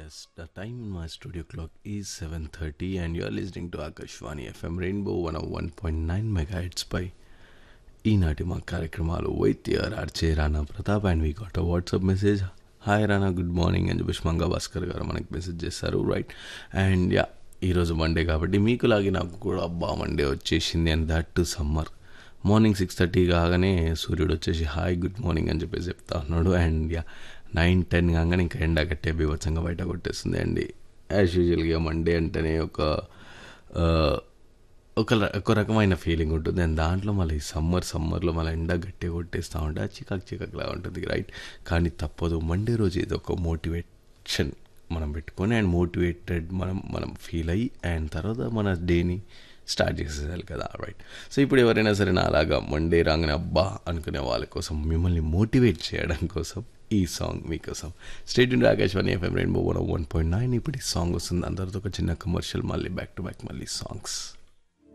Yes, the time in my studio clock is 7:30 and you are listening to Akashvani FM Rainbow 101.9 megahertz పై ఈనాటి మా కార్యక్రమాలు వైద్య RJ Rana Pratap and we got WhatsApp message hi Rana good morning అని చెప్పేసి మంగా భాస్కర్ గారు మనకి message చేస్తారు రైట్ అండ్ యా ఈరోజు మండే కాబట్టి మీకు లాగే నాకు కూడా అబ్బా మండే వచ్చేసింది and that to summer morning six thirty కాగానే సూర్యుడు వచ్చేసి హాయ్ గుడ్ మార్నింగ్ అని చెప్పేసి చెప్తా ఉన్నాడు అండ్ యా నైన్ టెన్ కాగానే ఇంకా ఎండ కట్టే బీభత్సంగా బయట కొట్టేస్తుంది అండి యాజ్ యూజువల్గా మండే అంటేనే ఒక ఆ, ఒక ర- ఒక రకమైన ఫీలింగ్ ఉంటుంది అండ్ దాంట్లో మళ్ళీ సమ్మర్ సమ్మర్లో మళ్ళీ ఎండ గట్టి కొట్టేస్తూ ఉంటే ఆ చికాక్ చికాక్లా ఉంటుంది రైట్ కానీ తప్పదు మండే రోజు ఇది ఒక మోటివేషన్ మనం పెట్టుకొని అండ్ మోటివేటెడ్ మనం మనం ఫీల్ అయ్యి అండ్ తర్వాత మన డేని స్టార్ట్ చేసేయాలి కదా రైట్ సో ఇప్పుడు ఎవరైనా సరే నా అలాగా మండే రాగానే అబ్బా అనుకునే వాళ్ళ కోసం మిమ్మల్ని మోటివేట్ చేయడం కోసం ఈ సాంగ్ మీకోసం state India Akashvani FM Rainbow one one point nine ఇప్పుడు ఈ సాంగ్ వస్తుంది అందరితో ఒక చిన్న కమర్షియల్ మళ్ళీ బ్యాక్ టు బ్యాక్ మళ్ళీ సాంగ్స్